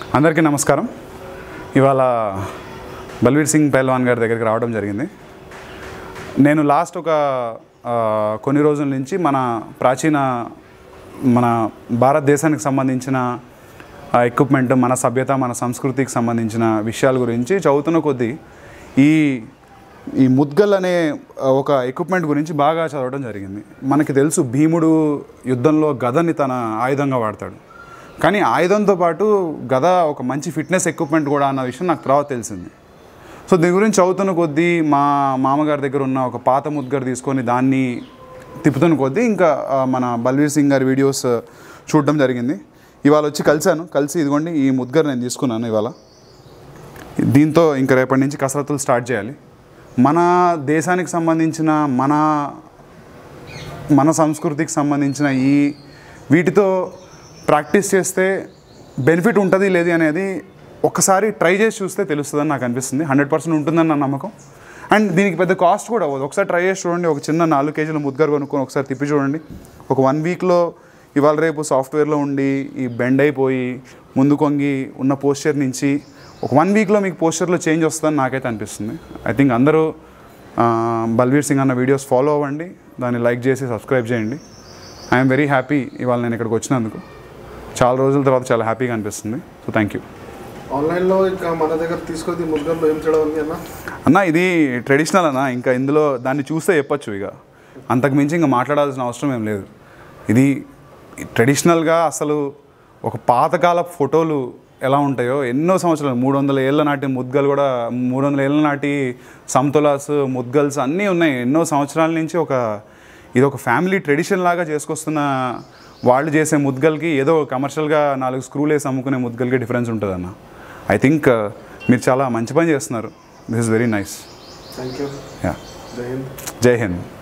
అందరికీ నమస్కారం ఇవాళ బల్వీర్ సింగ్ పైల్వాన్ గారి దగ్గరికి రావడం జరిగింది నేను లాస్ట్ ఒక ఆ, కొన్ని రోజుల నుంచి మన ప్రాచీన మన భారతదేశానికి సంబంధించిన ఎక్విప్మెంట్ మన సభ్యత మన సంస్కృతికి సంబంధించిన విషయాల గురించి చదువుతున్న కొద్దీ ఈ ఈ ముద్గల్ అనే ఆ, ఒక ఎక్విప్మెంట్ గురించి బాగా చదవడం జరిగింది మనకి తెలుసు భీముడు యుద్ధంలో గదని తన ఆయుధంగా వాడతాడు కానీ ఆయుధంతో పాటు గద ఒక మంచి ఫిట్నెస్ ఎక్విప్మెంట్ కూడా అన్న విషయం నాకు తర్వాత తెలిసింది సో దీని గురించి చదువుతున్న కొద్దీ మా మామగారి దగ్గర ఉన్న ఒక పాత ముద్గర్ తీసుకొని దాన్ని తిప్పుతున్న కొద్దీ ఇంకా ఆ, మన బల్వీర్ సింగ్ గారి వీడియోస్ చూడడం జరిగింది ఇవాళ వచ్చి కలిశాను కలిసి ఇదిగోండి ఈ ముద్గర్ నేను తీసుకున్నాను ఇవాళ దీంతో ఇంకా రేపటి నుంచి కసరత్తులు స్టార్ట్ చేయాలి మన దేశానికి సంబంధించిన మన మన సంస్కృతికి సంబంధించిన ఈ వీటితో ప్రాక్టీస్ చేస్తే బెనిఫిట్ ఉంటుంది లేదు అనేది ఒకసారి ట్రై చేసి చూస్తే తెలుస్తుందని నాకు అనిపిస్తుంది హండ్రెడ్ పర్సెంట్ ఉంటుందని నా నమ్మకం అండ్ దీనికి పెద్ద కాస్ట్ కూడా అవ్వదు ఒకసారి ట్రై చేసి చూడండి ఒక చిన్న నాలుగు కేజీల ముద్గర్ కొనుక్కొని ఒకసారి తిప్పి చూడండి ఒక వన్ వీక్లో ఇవాళ రేపు సాఫ్ట్వేర్లో ఉండి ఈ బెండ్ అయిపోయి ముందు కొంగి ఉన్న పోస్చర్ నుంచి ఒక వన్ వీక్లో మీకు పోస్చర్లో చేంజ్ వస్తుందని నాకైతే అనిపిస్తుంది ఐ థింక్ అందరూ ఆ, బల్వీర్ సింగ్ అన్న వీడియోస్ ఫాలో అవ్వండి దాన్ని లైక్ చేసి సబ్స్క్రైబ్ చేయండి ఐఎమ్ వెరీ హ్యాపీ ఇవాళ నేను ఇక్కడికి వచ్చినందుకు చాలా రోజుల తర్వాత చాలా హ్యాపీగా అనిపిస్తుంది సో థ్యాంక్ యూ ఆన్లైన్లో ఇంకా మన దగ్గర తీసుకొని ముద్గల్లో ఏం చేయడం ఉంది అన్న అన్న ఇది ట్రెడిషనల్ అన్న ఇంకా ఇందులో దాన్ని చూస్తే చెప్పొచ్చు ఇక అంతకు మించి ఇంకా మాట్లాడాల్సిన అవసరం ఏం లేదు ఇది ట్రెడిషనల్గా అసలు ఒక పాతకాల ఫోటోలు ఎలా ఉంటాయో ఎన్నో సంవత్సరాలు మూడు వందల ఏళ్ళ నాటి ముద్గలు కూడా మూడు వందల ఏళ్ళ నాటి సంతులాస్ ముద్గల్స్ అన్నీ ఉన్నాయి ఎన్నో సంవత్సరాల నుంచి ఒక ఇది ఒక ఫ్యామిలీ ట్రెడిషన్ లాగా చేసుకొస్తున్న వాళ్ళు చేసే ముద్గల్కి ఏదో కమర్షియల్గా నాలుగు స్క్రూలు వేసి అమ్ముకునే ముద్గల్కి డిఫరెన్స్ ఉంటుందన్న ఐ థింక్ మీరు చాలా మంచి పని చేస్తున్నారు this is very nice thank you yeah Jai Hind జై హింద్